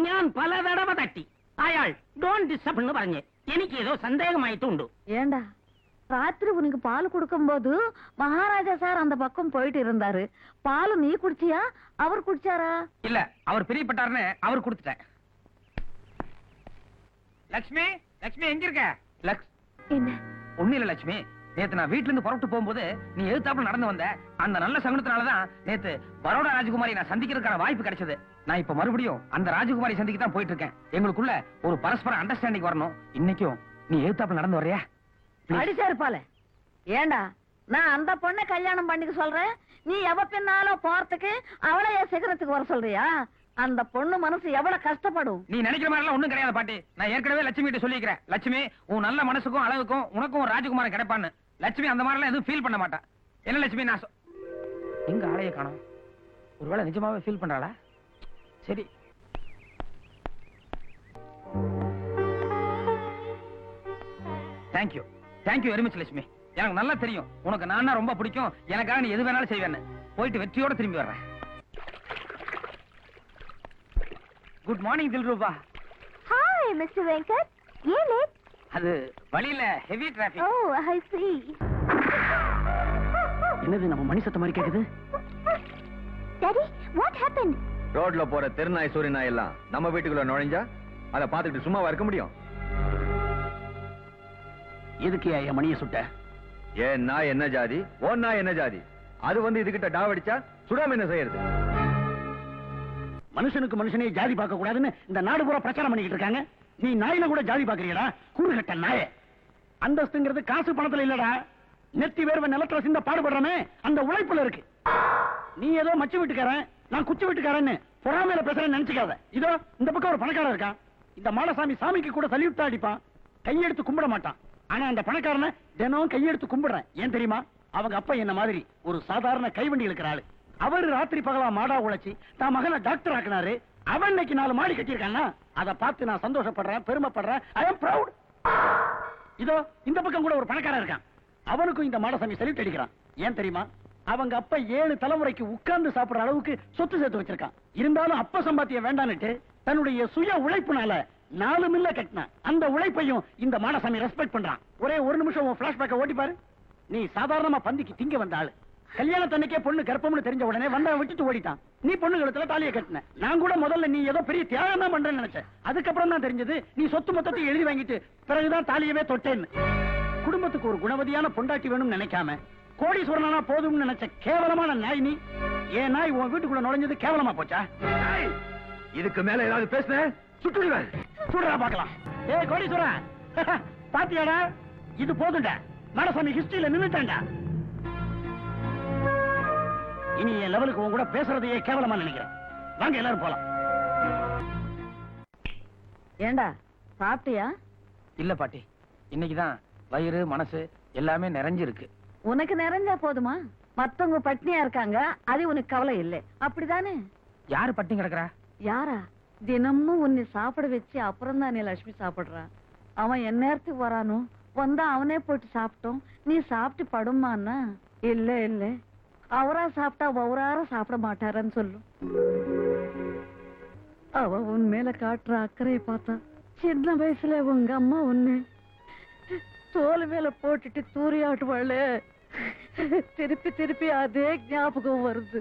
ഞാൻ പലതടവ തട്ടി അയാൾ ഡോൺ ഡിസ്റ്റർബ് എന്ന് പറഞ്ഞ് എനിക്ക് ഏതോ സന്ദേഹമായിട്ടുണ്ട് ஏண்டா ராத்திரி உனக்கு பால் கொடுக்கும்போது மகாராஜா சார் அந்த பக்கம் போயிட்டு இருந்தாரு பால் நீ குடிச்சியா அவர் குடிச்சாரா இல்ல அவர் பிரியப்பட்டாருன்னு அவர் கொடுத்துட்டேன் லக்ஷ்மி லக்ஷ்மி எங்க இருக்க லக்ஸ் என்ன ஒண்ணு இல்ல லட்சுமி நேத்து நான் வீட்ல இருந்து புறப்பட்டு போகும்போது நீ எதிர்த்தாப்புல நடந்து வந்த அந்த நல்ல சகுனத்தினாலதான் நேத்து பரோடா ராஜகுமாரி நான் சந்திக்கிறதுக்கான வாய்ப்பு கிடைச்சது நான் இப்ப மறுபடியும் அந்த ராஜகுமாரி சந்திக்க தான் போயிட்டு இருக்கேன் எங்களுக்குள்ள ஒரு பரஸ்பர அண்டர்ஸ்டாண்டிங் வரணும் இன்னைக்கும் நீ எதிர்த்தாப்புல நடந்து வர்றியா Please. அடிச்சாரு பால ஏண்டா நான் அந்த பொண்ணை கல்யாணம் பண்ணிக்க சொல்றேன் நீ எவ பின்னாலும் போறதுக்கு அவளை என் சிகரத்துக்கு வர சொல்றியா அந்த பொண்ணு மனசு எவ்வளவு கஷ்டப்படும் நீ நினைக்கிற மாதிரி எல்லாம் ஒண்ணும் கிடையாது பாட்டி நான் ஏற்கனவே லட்சுமி கிட்ட சொல்லிக்கிறேன் லட்சுமி உன் நல்ல மனசுக்கும் அளவுக்கும் உனக்கும் ஒரு ராஜகுமாரன் கிடைப்பான்னு லட்சுமி அந்த மாதிரி எல்லாம் எதுவும் ஃபீல் பண்ண மாட்டா என்ன லட்சுமி நான் சொ- எங்க ஆளைய காணோம் ஒருவேளை நிஜமாவே ஃபீல் பண்றாளா சரி thank you thank you very much Lakshmi எனக்கு நல்லா தெரியும் உனக்கு நான் ரொம்ப பிடிக்கும் எனக்காக நீ எது வேணாலும் செய்வேன்னு போயிட்டு வெற்றியோட திரும்பி வர்றேன் good morning Dilruba hi mister Venkat ஏன் லேட் அது வழியில heavy traffic oh I see என்னது நம்ம மணி சத்த மாதிரி கேக்குது டாடி வாட் ஹேப்பன் ரோட்ல போற தெருநாய் சூரிய நாய் எல்லாம் நம்ம வீட்டுக்குள்ள நுழைஞ்சா அதை பார்த்துட்டு சும்மாவா இருக்க முடியும் எதுக்கு என் மணியை சுட்ட ஏன் நாய் என்ன ஜாதி ஓ நாய் என்ன ஜாதி அது வந்து இதுகிட்ட டாவடிச்சா சுடாம என்ன செய்யறது மனுஷனுக்கு மனுஷனே ஜாதி பார்க்க கூடாதுன்னு இந்த நாடு பூரா பிரச்சாரம் பண்ணிக்கிட்டு இருக்காங்க நீ நாயில கூட ஜாதி பாக்குறீடா கூறுகட்ட நாய அந்தஸ்துங்கிறது காசு பணத்துல இல்லடா நெத்தி வேர்வை நிலத்துல சிந்த பாடுபடுறமே அந்த உழைப்புல இருக்கு நீ ஏதோ மச்சு வீட்டுக்காரன் நான் குச்சி வீட்டுக்காரன்னு பொறாமையில பேசுறேன்னு நினைச்சுக்காத இதோ இந்த பக்கம் ஒரு பணக்காரன் இருக்கான் இந்த மாலசாமி சாமிக்கு கூட சல்யூட் அடிப்பான் கையெடுத்து கும்பிட மாட்டான் ஆனா அந்த பணக்காரனை தினம் கையெடுத்து கும்பிடுறேன் ஏன் தெரியுமா அவங்க அப்பா என்ன மாதிரி ஒரு சாதாரண கைவண்டி இருக்கிற ஆளு அவர் ராத்திரி பகலா மாடா உழைச்சி தான் மகனை டாக்டர் ஆக்கினாரு அவன் இன்னைக்கு நாலு மாடி கட்டியிருக்கான்னா அதை பார்த்து நான் சந்தோஷப்படுறேன் பெருமைப்படுறேன் ஐ எம் proud இதோ இந்த பக்கம் கூட ஒரு பணக்காரன் இருக்கான் அவனுக்கும் இந்த மாடசாமி சல்யூட் அடிக்கிறான் ஏன் தெரியுமா அவங்க அப்பா ஏழு தலைமுறைக்கு உட்கார்ந்து சாப்பிடுற அளவுக்கு சொத்து சேர்த்து வச்சிருக்கான் இருந்தாலும் அப்ப சம்பாத்தியம் வேண்டான்னுட்டு தன்னுடைய சுய உழைப்புனால நாலு மில்ல கட்டினான் அந்த உழைப்பையும் இந்த மாடசாமி ரெஸ்பெக்ட் பண்றான் ஒரே ஒரு நிமிஷம் உன் பிளாஷ்பேக்க ஓட்டி பாரு நீ சாதாரணமா பந்திக்கு திங்க வந்த ஆளு கல்யாணத்தன்னைக்கே பொண்ணு கர்ப்பம்னு தெரிஞ்ச உடனே வந்தா விட்டுட்டு ஓடிட்டான் நீ பொண்ணு கழுத்துல தாலியை கட்டின நான் கூட முதல்ல நீ ஏதோ பெரிய தியாகம் தான் பண்றேன்னு நினைச்சேன் அதுக்கப்புறம் தான் தெரிஞ்சது நீ சொத்து மொத்தத்தை எழுதி வாங்கிட்டு பிறகுதான் தாலியவே தொட்டேன்னு குடும்பத்துக்கு ஒரு குணவதியான பொண்டாட்டி வேணும்னு நினைக்காம கோடீஸ்வரனா போதும்னு நினைச்ச கேவலமான நாய் நீ ஏன் நாய் உன் வீட்டுக்குள்ள நுழைஞ்சது கேவலமா போச்சா ஏய், இதுக்கு மேல ஏதாவது பேசுன சுட்டுடுவேன் சுடுறா பார்க்கலாம் ஏய் கோடீஸ்வரன் பாத்தியாடா இது போதும்டா மடசாமி ஹிஸ்டரியில நின்னுட்டான்டா இனி என் லெவலுக்கு உன் கூட பேசுறதையே கேவலமா நினைக்கிறேன் வாங்க எல்லாரும் போலாம் ஏண்டா சாப்பிட்டியா இல்ல பாட்டி இன்னைக்குதான் வயிறு மனசு எல்லாமே நிறைஞ்சிருக்கு உனக்கு நிறைஞ்சா போதுமா மத்தவங்க பட்னியா இருக்காங்க அது உனக்கு கவலை இல்லை அப்படிதானே யாரு பட்டி கிடக்குறா யாரா தினமும் உன்னை சாப்பிட வச்சு அப்புறம் தானே லட்சுமி சாப்பிடுறா அவன் என் நேரத்துக்கு வரானோ வந்தா அவனே போட்டு சாப்பிட்டோம் நீ சாப்பிட்டு படுமான்னா இல்ல இல்ல அவரா சாப்பிட்டா ஒவ்வொரு சாப்பிட மாட்டாரன்னு சொல்லும் அவ உன் மேல காட்டுற அக்கறையை பார்த்தா சின்ன வயசுல உங்க அம்மா உன்னை தோல் மேல போட்டுட்டு தூரியாட்டுவாளே திருப்பி திருப்பி அதே ஞாபகம் வருது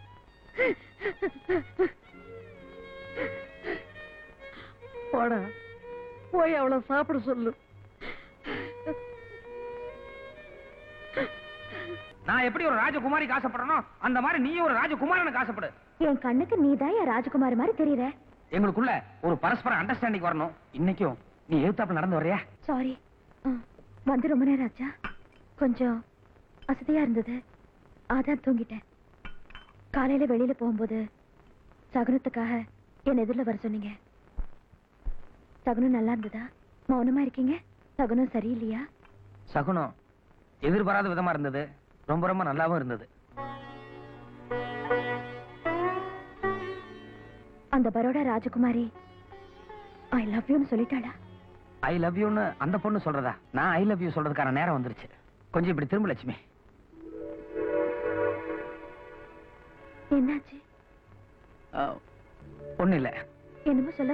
போடா போய் அவளை சாப்பிட சொல்லு நான் எப்படி ஒரு ராஜகுமாரிக்கு ஆசைப்படுறனோ அந்த மாதிரி நீயும் ஒரு ராஜகுமாரனுக்கு ஆசைப்படு என் கண்ணுக்கு நீதான் என் ராஜகுமாரி மாதிரி தெரியற எங்களுக்குள்ள ஒரு பரஸ்பர அண்டர்ஸ்டாண்டிங் வரணும் இன்னைக்கும் நீ எழுத்தாப்புல நடந்து வர்றியா சாரி வந்து ரொம்ப நேரம் ஆச்சா கொஞ்சம் அசதியா இருந்தது அதான் தூங்கிட்டேன் காலையில வெளியில போகும்போது சகுனத்துக்காக என் எதிரில் வர சொன்னீங்க சகுனம் நல்லா இருந்ததா மௌனமா இருக்கீங்க சகுனம் சரியில்லையா சகுனம் எதிர்பாராத விதமா இருந்தது ரொம்ப ரொம்ப நல்லாவும் இருந்தது அந்த பரோடா ராஜகுமாரி ஐ லவ் யூன்னு சொல்லிட்டாளா ஐ லவ் யூன்னு அந்த பொண்ணு சொல்றதா நான் ஐ லவ் யூ சொல்றதுக்கான நேரம் வந்துருச்சு கொஞ்சம் இப்படி திரும்ப லட்சுமி என்னாச்சு ஒண்ணு இல்ல என்னமோ சொல்ல